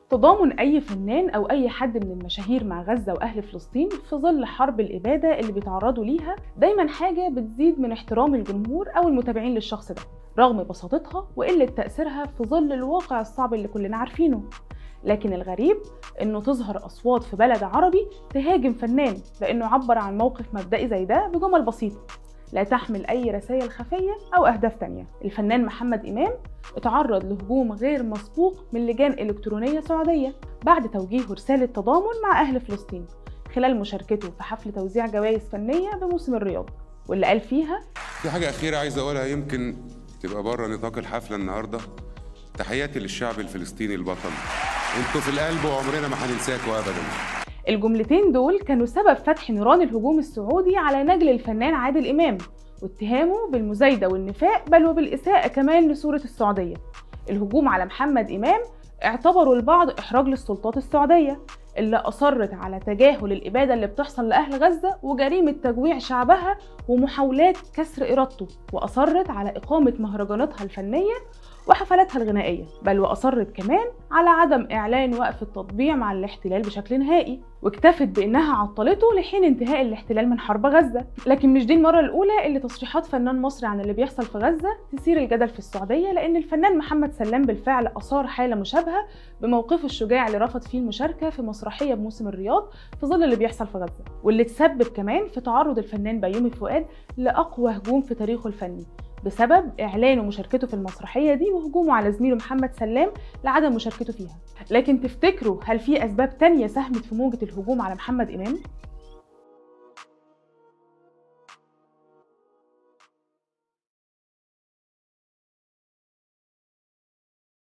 تضامن أي فنان أو أي حد من المشاهير مع غزة وأهل فلسطين في ظل حرب الإبادة اللي بيتعرضوا ليها دايما حاجة بتزيد من احترام الجمهور أو المتابعين للشخص ده رغم بساطتها وقلة تأثيرها في ظل الواقع الصعب اللي كلنا عارفينه لكن الغريب انه تظهر اصوات في بلد عربي تهاجم فنان لانه عبر عن موقف مبدئي زي ده بجمل بسيطه لا تحمل اي رسائل خفيه او اهداف تانية الفنان محمد امام اتعرض لهجوم غير مسبوق من لجان الكترونيه سعوديه بعد توجيهه رساله تضامن مع اهل فلسطين خلال مشاركته في حفل توزيع جوائز فنيه بموسم الرياض واللي قال فيها في حاجة أخيرة عايز أقولها يمكن تبقى بره نطاق الحفلة النهاردة تحياتي للشعب الفلسطيني البطل انتوا في القلب وعمرنا ما هننساكوا أبدا الجملتين دول كانوا سبب فتح نيران الهجوم السعودي على نجل الفنان عادل إمام واتهامه بالمزايدة والنفاق بل وبالإساءة كمان لصورة السعودية الهجوم على محمد إمام اعتبروا البعض إحراج للسلطات السعودية اللي أصرت على تجاهل الإبادة اللي بتحصل لأهل غزة وجريمة تجويع شعبها ومحاولات كسر إرادته وأصرت على إقامة مهرجاناتها الفنية وحفلاتها الغنائية بل وأصرت كمان على عدم إعلان وقف التطبيع مع الاحتلال بشكل نهائي واكتفت بأنها عطلته لحين انتهاء الاحتلال من حرب غزة لكن مش دي المرة الأولى اللي تصريحات فنان مصري عن اللي بيحصل في غزة تثير الجدل في السعودية لأن الفنان محمد سلام بالفعل أثار حالة مشابهة بموقفه الشجاع اللي رفض فيه المشاركة في مسرحية بموسم الرياض في ظل اللي بيحصل في غزة واللي تسبب كمان في تعرض الفنان بيومي فؤاد لأقوى هجوم في تاريخه الفني بسبب إعلانه مشاركته في المسرحية دي وهجومه على زميله محمد سلام لعدم مشاركته فيها لكن تفتكروا هل في أسباب تانية ساهمت في موجة الهجوم على محمد إمام؟